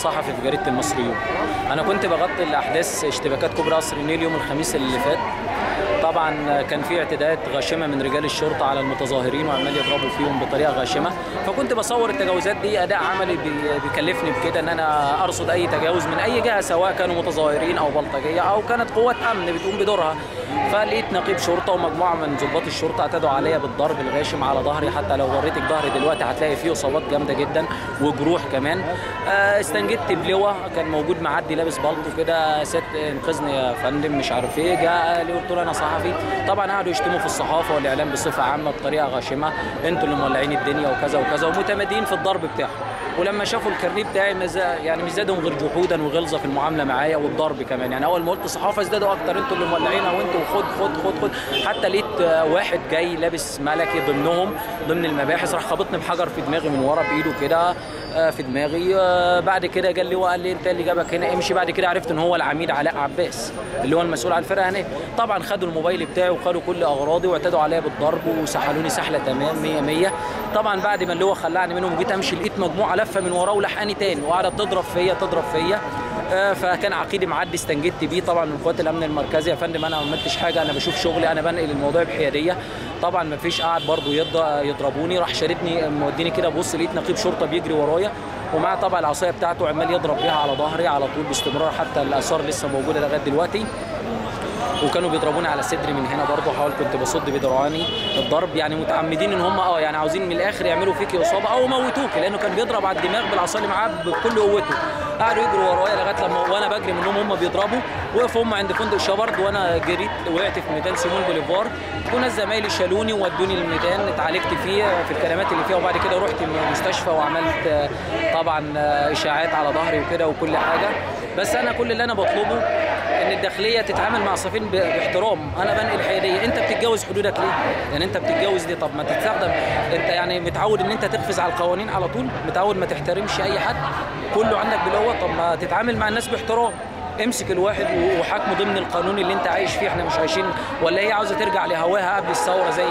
صحفي في جريده المصريون انا كنت بغطي الاحداث اشتباكات كوبري قصر النيل يوم الخميس اللي فات طبعا كان في اعتداءات غاشمه من رجال الشرطه على المتظاهرين وعمال يضربوا فيهم بطريقه غاشمه فكنت بصور التجاوزات دي اداء عملي بي- بيكلفني بكده ان انا ارصد اي تجاوز من اي جهه سواء كانوا متظاهرين او بلطجيه او كانت قوات امن بتقوم بدورها فلقيت نقيب شرطه ومجموعه من ضباط الشرطه اعتدوا عليا بالضرب الغاشم على ظهري حتى لو وريتك ظهري دلوقتي هتلاقي فيه اصابات جامده جدا وجروح كمان آه، استنجدت بلواء كان موجود معدي لابس بلطو كده ست انقذني يا فندم مش عارف ايه جاء قال لي قلت له انا صحفي طبعا قعدوا يشتموا في الصحافه والاعلام بصفه عامه بطريقه غاشمه انتوا اللي مولعين الدنيا وكذا وكذا ومتمادين في الضرب بتاعهم ولما شافوا الكارنيه بتاعي مز- يعني مش زادهم غير جحودا وغلظه في المعامله معايا والضرب كمان يعني اول ما قلت صحافه ازدادوا اكتر انتوا اللي مولعينها وانتوا خد خد خد خد حتى لقيت آه، واحد جاي لابس ملكي ضمنهم ضمن المباحث راح خبطني بحجر في دماغي من ورا بايده كده آه، في دماغي آه، بعد كده جه اللي وقال لي انت اللي جابك هنا امشي بعد كده عرفت ان هو العميد علاء عباس اللي هو المسؤول عن الفرقه هناك طبعا خدوا الموبايل بتاعي وخدوا كل اغراضي واعتدوا عليا بالضرب وسحلوني سحله تمام 100 100 طبعا بعد ما اللي هو خلعني منهم وجيت امشي لقيت مجموعه لفه من وراه ولحقاني تاني وقعدت تضرب فيا تضرب فيا آه، فكان عقيدي معدي استنجدت بيه طبعا من قوات الامن المركزي يا فندم انا ما عملتش حاجه انا بشوف شغلي انا بنقل الموضوع بحياديه طبعا ما فيش قاعد برضه يض- يضربوني راح شارتني موديني كده بص لقيت نقيب شرطه بيجري ورايا ومعاه طبعا العصايه بتاعته عمال يضرب بيها على ظهري على طول باستمرار حتى الاثار لسه موجوده لغايه دلوقتي وكانوا بيضربوني على صدري من هنا برضه حاول كنت بصد بدرعاني الضرب يعني متعمدين ان هم اه يعني عاوزين من الاخر يعملوا فيكي اصابه او يموتوك لانه كان بيضرب على الدماغ بالعصا اللي معاه بكل قوته قعدوا يجروا ورايا لغايه لما وانا بجري منهم هم بيضربوا وقفوا هم عند فندق شبرد وانا جريت وقعت في ميدان سيمون بوليفار وناس زمايلي شالوني وودوني الميدان اتعالجت فيه في الكلمات اللي فيها وبعد كده رحت المستشفى وعملت آه، طبعا آه، اشاعات على ظهري وكده وكل حاجه بس انا كل اللي انا بطلبه ان الداخليه تتعامل مع صفين ب- باحترام انا بنقل حياديه انت بتتجاوز حدودك ليه يعني انت بتتجاوز ليه طب ما تستخدم انت يعني متعود ان انت تقفز على القوانين على طول متعود ما تحترمش اي حد كله عندك بالقوه طب ما تتعامل مع الناس باحترام امسك الواحد و- وحاكمه ضمن القانون اللي انت عايش فيه احنا مش عايشين ولا هي عاوزه ترجع لهواها قبل الثوره زي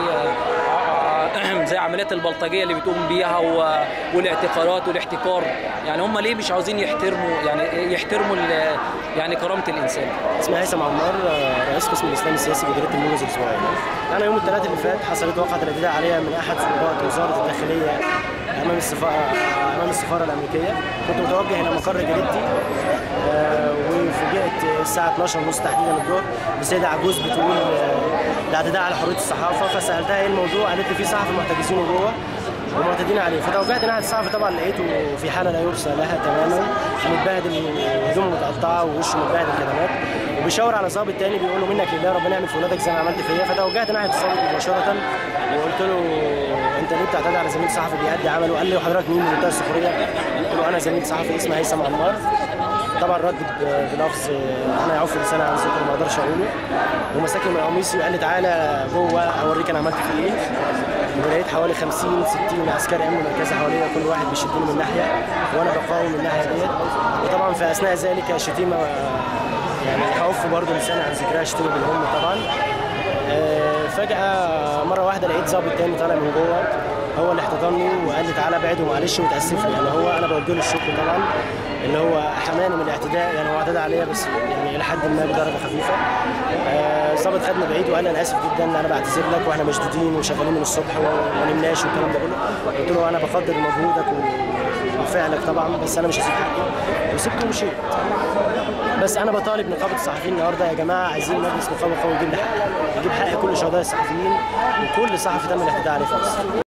زي عمليات البلطجيه اللي بتقوم بيها و- والاعتقالات والاحتكار يعني هم ليه مش عاوزين يحترموا يعني يحترموا ال- يعني كرامه الانسان اسمي هيثم عمار آه، رئيس قسم الاسلام السياسي بجريده الموجز الاسبوعيه. انا يوم الثلاثاء اللي فات حصلت وقعه الاعتداء عليا من احد ضباط وزاره الداخليه امام السفاره امام السفاره الامريكيه كنت متوجه الى مقر جريدتي آه، وفوجئت الساعه 12 ونص تحديدا الظهر بسيده عجوز بتقول آه، الاعتداء على حريه الصحافه فسالتها ايه الموضوع قالت لي في صحفي محتجزين جوه ومعتدين عليه فتوجهت ناحيه الصحفي طبعا لقيته في حاله لا يرثى لها تماما متبهدل وهدومه متقطعه ووشه متبهدل كدمات وبيشاور على ظابط تاني بيقول له منك لله ربنا يعمل في ولادك زي ما عملت فيا فتوجهت ناحيه الظابط مباشره وقلت له انت ليه بتعتدي على زميل صحفي بيأدي عمله قال لي وحضرتك مين بمنتهى السخريه قلت له انا زميل صحفي اسمه هيثم عمار طبعا رد ب- بلفظ انا يعف لساني عن ذكر ما اقدرش اقوله ومسكني من قميصي وقال لي تعالى جوه اوريك انا عملت فيه ايه ولقيت حوالي 50 60 عسكري امن مركزي حواليا كل واحد بيشدني من ناحيه وانا بقاوم من الناحيه ديت وطبعا في اثناء ذلك الشتيمه يعني اعف برضه لساني عن ذكرها شتيمه بالهم طبعا آه، فجأة مرة واحدة لقيت ظابط تاني طالع من جوه هو اللي احتضنني وقال لي تعالى ابعد ومعلش وتأسف لي يعني هو أنا بوجه له الشكر طبعا اللي هو حماني من الاعتداء يعني هو اعتدى عليا بس يعني إلى حد ما بدرجة خفيفة آه، الظابط خدني بعيد وقال لي أنا آسف جدا أنا بعتذر لك وإحنا مشدودين وشغالين من الصبح وما نمناش والكلام ده كله قلت له أنا بقدر مجهودك و- وفعلك طبعا بس أنا مش هسيب حقي وسبته ومشيت بس انا بطالب نقابه الصحفيين النهارده يا جماعه عايزين مجلس نقابه قوي يجيب لي حق يجيب حق كل شهداء الصحفيين وكل صحفي تم الاعتداء عليه في مصر